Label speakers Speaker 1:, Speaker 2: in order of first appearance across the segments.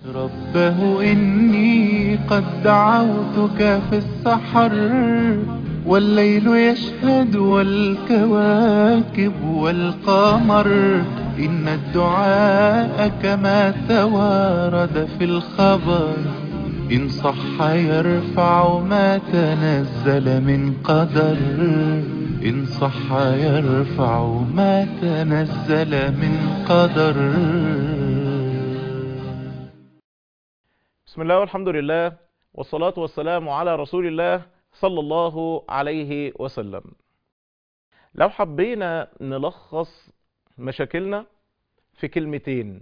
Speaker 1: ربه إني قد دعوتك في السحر والليل يشهد والكواكب والقمر إن الدعاء كما توارد في الخبر إن صح يرفع ما تنزل من قدر إن صح يرفع ما تنزل من قدر
Speaker 2: بسم الله والحمد لله والصلاة والسلام على رسول الله صلى الله عليه وسلم لو حبينا نلخص مشاكلنا في كلمتين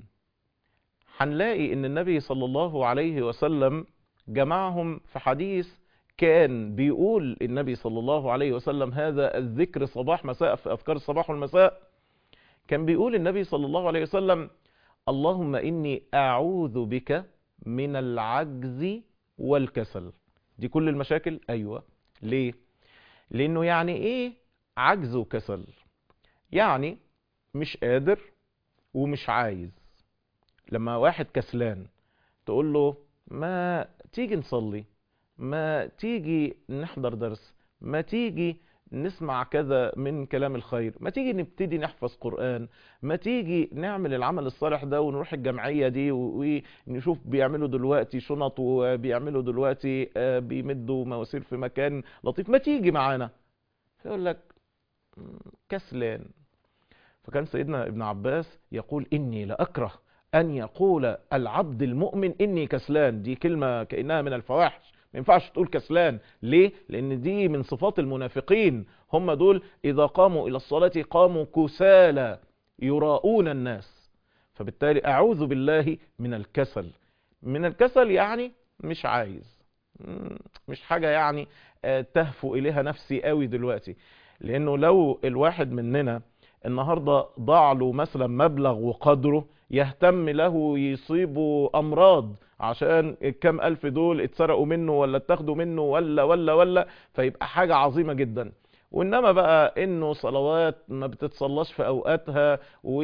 Speaker 2: هنلاقي ان النبي صلى الله عليه وسلم جمعهم في حديث كان بيقول النبي صلى الله عليه وسلم هذا الذكر صباح مساء في أذكار الصباح والمساء كان بيقول النبي صلى الله عليه وسلم اللهم إني أعوذ بك من العجز والكسل دي كل المشاكل أيوة ليه لأنه يعني إيه عجز وكسل يعني مش قادر ومش عايز لما واحد كسلان تقول له ما تيجي نصلي ما تيجي نحضر درس ما تيجي نسمع كذا من كلام الخير ما تيجي نبتدي نحفظ قرآن ما تيجي نعمل العمل الصالح ده ونروح الجمعية دي ونشوف بيعملوا دلوقتي شنط وبيعملوا دلوقتي بيمدوا مواسير في مكان لطيف ما تيجي معانا يقول لك كسلان فكان سيدنا ابن عباس يقول إني لأكره أن يقول العبد المؤمن إني كسلان دي كلمة كأنها من الفواحش ما ينفعش تقول كسلان ليه لان دي من صفات المنافقين هم دول اذا قاموا الى الصلاة قاموا كسالى يراؤون الناس فبالتالي اعوذ بالله من الكسل من الكسل يعني مش عايز مش حاجة يعني تهفو اليها نفسي قوي دلوقتي لانه لو الواحد مننا النهاردة ضاع له مثلا مبلغ وقدره يهتم له يصيبه امراض عشان الكام الف دول اتسرقوا منه ولا اتاخدوا منه ولا ولا ولا فيبقى حاجة عظيمة جدا وانما بقى انه صلوات ما بتتصلاش في اوقاتها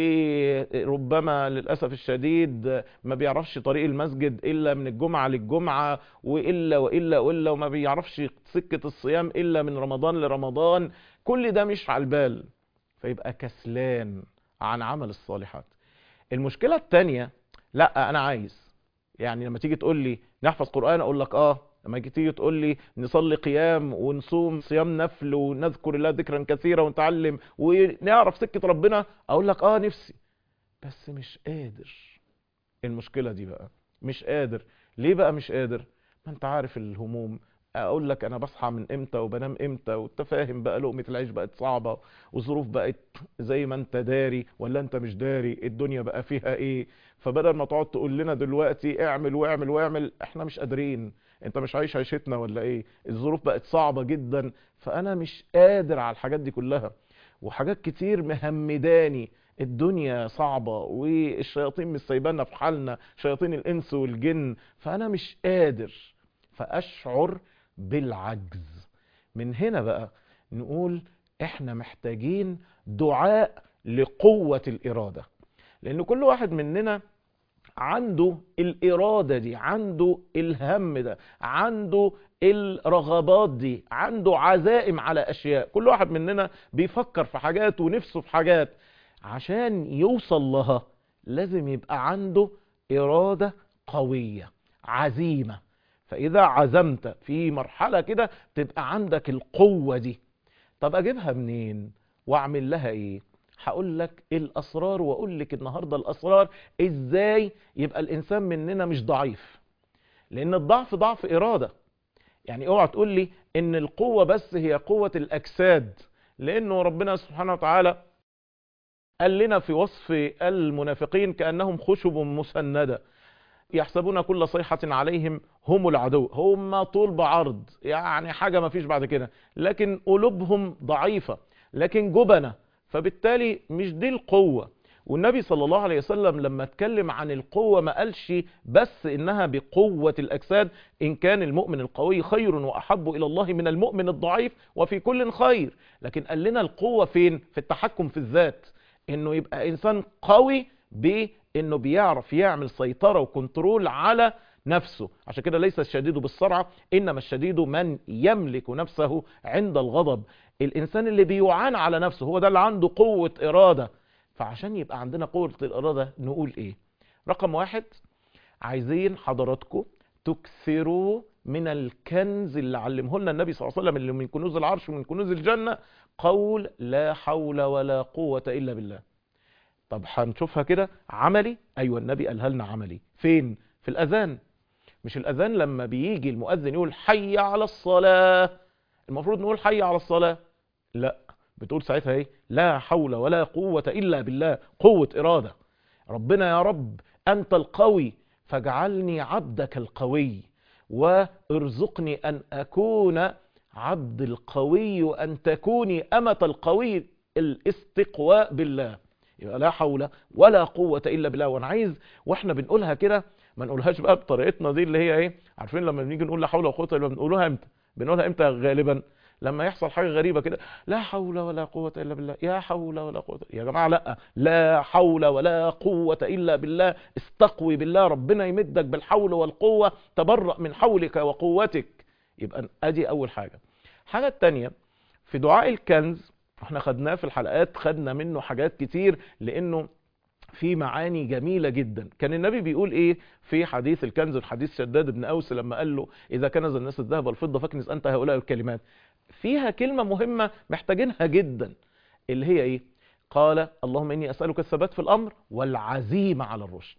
Speaker 2: وربما للاسف الشديد ما بيعرفش طريق المسجد الا من الجمعة للجمعة والا والا والا وما بيعرفش سكة الصيام الا من رمضان لرمضان كل ده مش على البال فيبقى كسلان عن عمل الصالحات المشكلة التانية لا انا عايز يعني لما تيجي تقول لي نحفظ قرآن اقول لك اه لما تيجي تقول لي نصلي قيام ونصوم صيام نفل ونذكر الله ذكرا كثيرا ونتعلم ونعرف سكة ربنا اقول لك اه نفسي بس مش قادر المشكلة دي بقى مش قادر ليه بقى مش قادر ما انت عارف الهموم اقول لك انا بصحى من امتى وبنام امتى وانت فاهم بقى لقمة العيش بقت صعبة والظروف بقت زي ما انت داري ولا انت مش داري الدنيا بقى فيها ايه فبدل ما تقعد تقول لنا دلوقتي اعمل واعمل واعمل احنا مش قادرين انت مش عايش عيشتنا ولا ايه الظروف بقت صعبة جدا فانا مش قادر على الحاجات دي كلها وحاجات كتير مهمداني الدنيا صعبة والشياطين مش سايبانا في حالنا شياطين الانس والجن فانا مش قادر فاشعر بالعجز من هنا بقى نقول احنا محتاجين دعاء لقوة الارادة لان كل واحد مننا عنده الإرادة دي عنده الهم ده عنده الرغبات دي عنده عزائم على أشياء كل واحد مننا بيفكر في حاجات ونفسه في حاجات عشان يوصل لها لازم يبقى عنده إرادة قوية عزيمة فإذا عزمت في مرحلة كده تبقى عندك القوة دي طب أجيبها منين وأعمل لها إيه هقول لك الاسرار واقول لك النهارده الاسرار ازاي يبقى الانسان مننا مش ضعيف لان الضعف ضعف اراده يعني اوعى تقول لي ان القوه بس هي قوه الاجساد لانه ربنا سبحانه وتعالى قال لنا في وصف المنافقين كانهم خشب مسنده يحسبون كل صيحة عليهم هم العدو هم طول بعرض يعني حاجة ما فيش بعد كده لكن قلوبهم ضعيفة لكن جبنة فبالتالي مش دي القوة والنبي صلى الله عليه وسلم لما اتكلم عن القوة ما قالش بس انها بقوة الاجساد ان كان المؤمن القوي خير واحب الى الله من المؤمن الضعيف وفي كل خير لكن قال لنا القوة فين في التحكم في الذات انه يبقى انسان قوي انه بيعرف يعمل سيطرة وكنترول على نفسه عشان كده ليس الشديد بالسرعة انما الشديد من يملك نفسه عند الغضب الانسان اللي بيعان على نفسه هو ده اللي عنده قوة ارادة فعشان يبقى عندنا قوة الارادة نقول ايه رقم واحد عايزين حضراتكم تكثروا من الكنز اللي علمه لنا النبي صلى الله عليه وسلم اللي من كنوز العرش ومن كنوز الجنة قول لا حول ولا قوة إلا بالله طب هنشوفها كده عملي أيوة النبي قالها لنا عملي فين في الأذان مش الأذان لما بيجي المؤذن يقول حي على الصلاة المفروض نقول حي على الصلاة لا بتقول ساعتها ايه لا حول ولا قوة إلا بالله قوة إرادة ربنا يا رب أنت القوي فاجعلني عبدك القوي وارزقني أن أكون عبد القوي وأن تكوني أمة القوي الاستقواء بالله يبقى لا حول ولا قوة إلا بالله وأنا عايز وإحنا بنقولها كده ما نقولهاش بقى بطريقتنا دي اللي هي إيه عارفين لما بنيجي نقول لا حول ولا قوة إلا بالله بنقولها إمتى بنقولها إمتى غالبا لما يحصل حاجة غريبة كده لا حول ولا قوة إلا بالله يا حول ولا قوة يا جماعة لا لا حول ولا قوة إلا بالله استقوي بالله ربنا يمدك بالحول والقوة تبرأ من حولك وقوتك يبقى أدي أول حاجة حاجة التانية في دعاء الكنز احنا خدناه في الحلقات خدنا منه حاجات كتير لأنه في معاني جميلة جدا كان النبي بيقول ايه في حديث الكنز الحديث شداد بن أوس لما قال له إذا كنز الناس الذهب والفضة فاكنز أنت هؤلاء الكلمات فيها كلمة مهمة محتاجينها جدا اللي هي ايه قال اللهم إني أسألك الثبات في الأمر والعزيمة على الرشد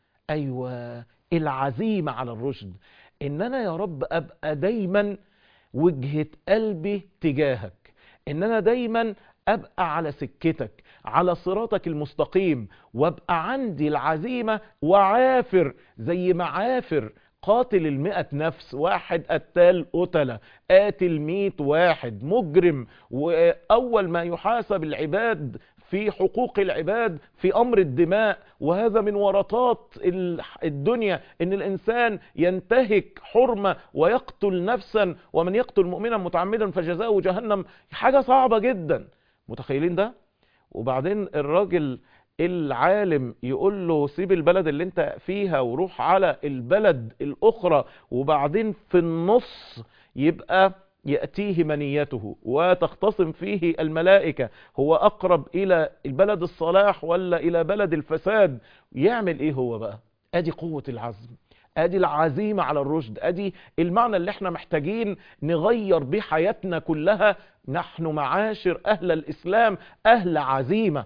Speaker 2: أيوة العزيمة على الرشد إن أنا يا رب أبقى دايما وجهة قلبي تجاهك إن أنا دايما أبقى على سكتك على صراطك المستقيم وابقى عندي العزيمة وعافر زي ما عافر قاتل المئة نفس واحد قتال قتلة قاتل مئة واحد مجرم وأول ما يحاسب العباد في حقوق العباد في أمر الدماء وهذا من ورطات الدنيا إن الإنسان ينتهك حرمة ويقتل نفسا ومن يقتل مؤمنا متعمدا فجزاؤه جهنم حاجة صعبة جدا متخيلين ده وبعدين الراجل العالم يقول له سيب البلد اللي انت فيها وروح على البلد الاخرى وبعدين في النص يبقى يأتيه منيته وتختصم فيه الملائكة هو أقرب إلى البلد الصلاح ولا إلى بلد الفساد يعمل إيه هو بقى أدي قوة العزم ادي العزيمة على الرشد ادي المعنى اللي احنا محتاجين نغير بيه حياتنا كلها نحن معاشر اهل الاسلام اهل عزيمة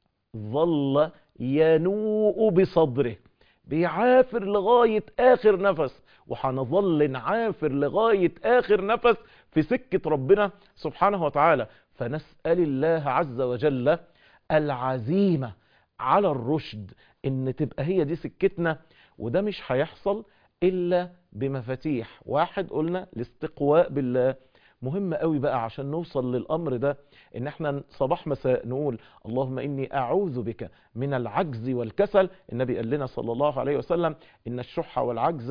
Speaker 2: ظل ينوء بصدره بيعافر لغاية اخر نفس وحنظل نعافر لغاية اخر نفس في سكة ربنا سبحانه وتعالى فنسأل الله عز وجل العزيمة على الرشد ان تبقى هي دي سكتنا وده مش هيحصل الا بمفاتيح واحد قلنا الاستقواء بالله مهم قوي بقى عشان نوصل للامر ده ان احنا صباح مساء نقول اللهم اني اعوذ بك من العجز والكسل النبي قال لنا صلى الله عليه وسلم ان الشح والعجز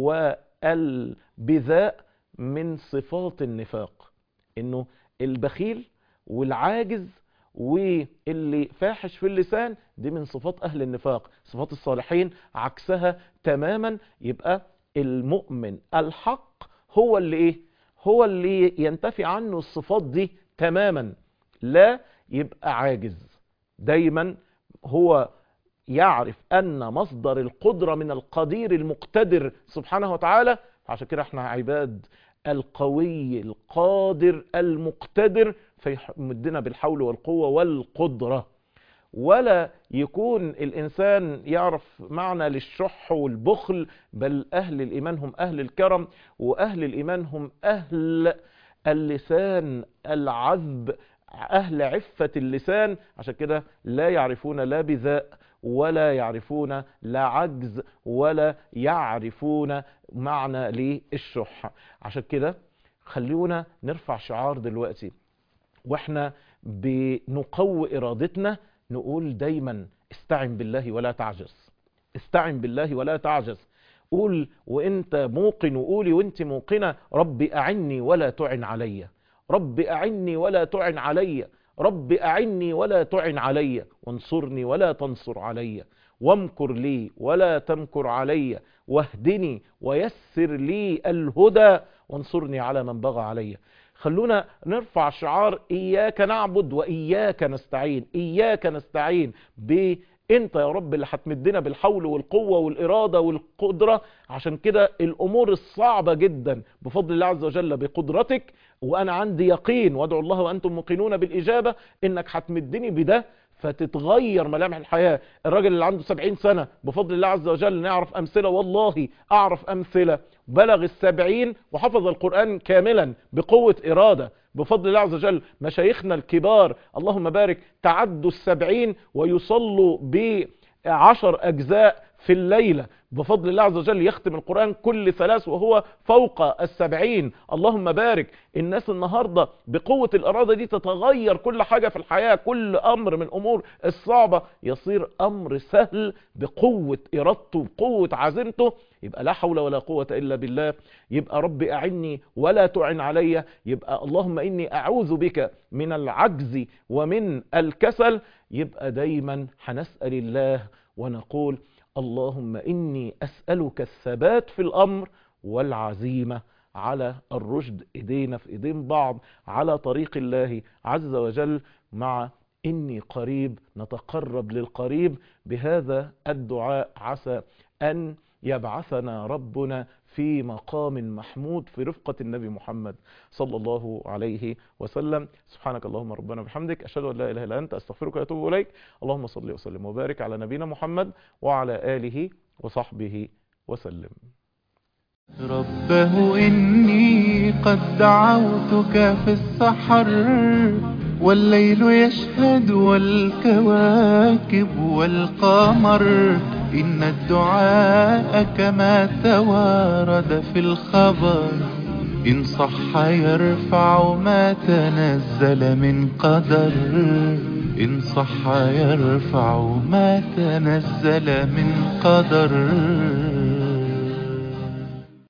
Speaker 2: والبذاء من صفات النفاق انه البخيل والعاجز واللي فاحش في اللسان دي من صفات أهل النفاق صفات الصالحين عكسها تماما يبقى المؤمن الحق هو اللي إيه هو اللي ينتفي عنه الصفات دي تماما لا يبقى عاجز دايما هو يعرف أن مصدر القدرة من القدير المقتدر سبحانه وتعالى عشان كده احنا عباد القوي القادر المقتدر فيمدنا بالحول والقوة والقدرة ولا يكون الإنسان يعرف معنى للشح والبخل بل أهل الإيمان هم أهل الكرم وأهل الإيمان هم أهل اللسان العذب أهل عفة اللسان عشان كده لا يعرفون لا بذاء ولا يعرفون لا عجز ولا يعرفون معنى للشح عشان كده خلونا نرفع شعار دلوقتي واحنا بنقوي ارادتنا نقول دايما استعن بالله ولا تعجز استعن بالله ولا تعجز قول وانت موقن وقولي وانت موقنة رب اعني ولا تعن علي رب اعني ولا تعن علي رب اعني ولا تعن علي وانصرني ولا تنصر علي وامكر لي ولا تمكر علي واهدني ويسر لي الهدى وانصرني على من بغى علي خلونا نرفع شعار إياك نعبد وإياك نستعين إياك نستعين ب انت يا رب اللي هتمدنا بالحول والقوة والإرادة والقدرة عشان كده الأمور الصعبة جدا بفضل الله عز وجل بقدرتك وأنا عندي يقين وادعوا الله وأنتم موقنون بالإجابة إنك هتمدني بده فتتغير ملامح الحياة الراجل اللي عنده سبعين سنة بفضل الله عز وجل نعرف أمثلة والله أعرف أمثلة بلغ السبعين وحفظ القرآن كاملا بقوة إرادة بفضل الله عز وجل مشايخنا الكبار اللهم بارك تعدوا السبعين ويصلوا بعشر أجزاء في الليلة بفضل الله عز وجل يختم القرآن كل ثلاث وهو فوق السبعين اللهم بارك الناس النهاردة بقوة الإرادة دي تتغير كل حاجة في الحياة كل أمر من أمور الصعبة يصير أمر سهل بقوة إرادته بقوة عزيمته يبقى لا حول ولا قوة إلا بالله يبقى رب أعني ولا تعن علي يبقى اللهم إني أعوذ بك من العجز ومن الكسل يبقى دايما هنسأل الله ونقول اللهم إني أسألك الثبات في الأمر والعزيمة على الرشد إيدينا في إيدين بعض على طريق الله عز وجل مع إني قريب نتقرب للقريب بهذا الدعاء عسى أن يبعثنا ربنا في مقام محمود في رفقة النبي محمد صلى الله عليه وسلم سبحانك اللهم ربنا بحمدك أشهد أن لا إله إلا أنت أستغفرك وأتوب إليك اللهم صل وسلم وبارك على نبينا محمد وعلى آله وصحبه وسلم
Speaker 1: ربه إني قد دعوتك في السحر والليل يشهد والكواكب والقمر إن الدعاء كما توارد في الخبر إن صح يرفع ما تنزل من قدر إن صح يرفع ما تنزل من قدر